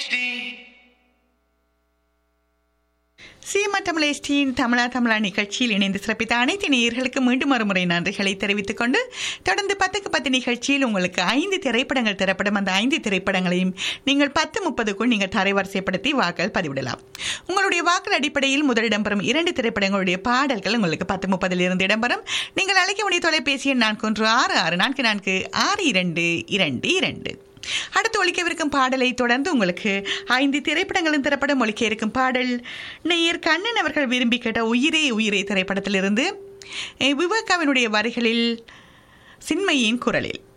HD. Seema தமிழேஷ்டியின் தமிழா தமிழா நிகழ்ச்சியில் இணைந்து சிறப்பித்த அனைத்து நேயர்களுக்கு மீண்டும் ஒருமுறை நன்றிகளை தெரிவித்துக் கொண்டு தொடர்ந்து பத்துக்கு பத்து நிகழ்ச்சியில் உங்களுக்கு ஐந்து திரைப்படங்கள் தரப்படும் அந்த ஐந்து திரைப்படங்களையும் நீங்கள் பத்து முப்பதுக்குள் நீங்கள் தரைவரிசைப்படுத்தி வாக்கள் பதிவிடலாம் உங்களுடைய வாக்கள் அடிப்படையில் முதலிடம் பெறும் இரண்டு திரைப்படங்களுடைய பாடல்கள் உங்களுக்கு பத்து முப்பதில் இருந்து இடம்பெறும் நீங்கள் அழைக்க வேண்டிய தொலைபேசி எண் நான்கு ஒன்று ஆறு ஆறு நான்கு நான்கு ஆறு இரண்டு இரண்டு இரண்டு அடுத்து ஒழிக்கவிருக்கும் பாடலை தொடர்ந்து உங்களுக்கு ஐந்து திரைப்படங்களும் திரைப்படம் ஒழிக்க இருக்கும் பாடல் நேயர் கண்ணன் அவர்கள் விரும்பி கேட்ட உயிரே உயிரே திரைப்படத்திலிருந்து அஹ், விவேகாவினுடைய வரிகளில் சின்மையின் குரலில்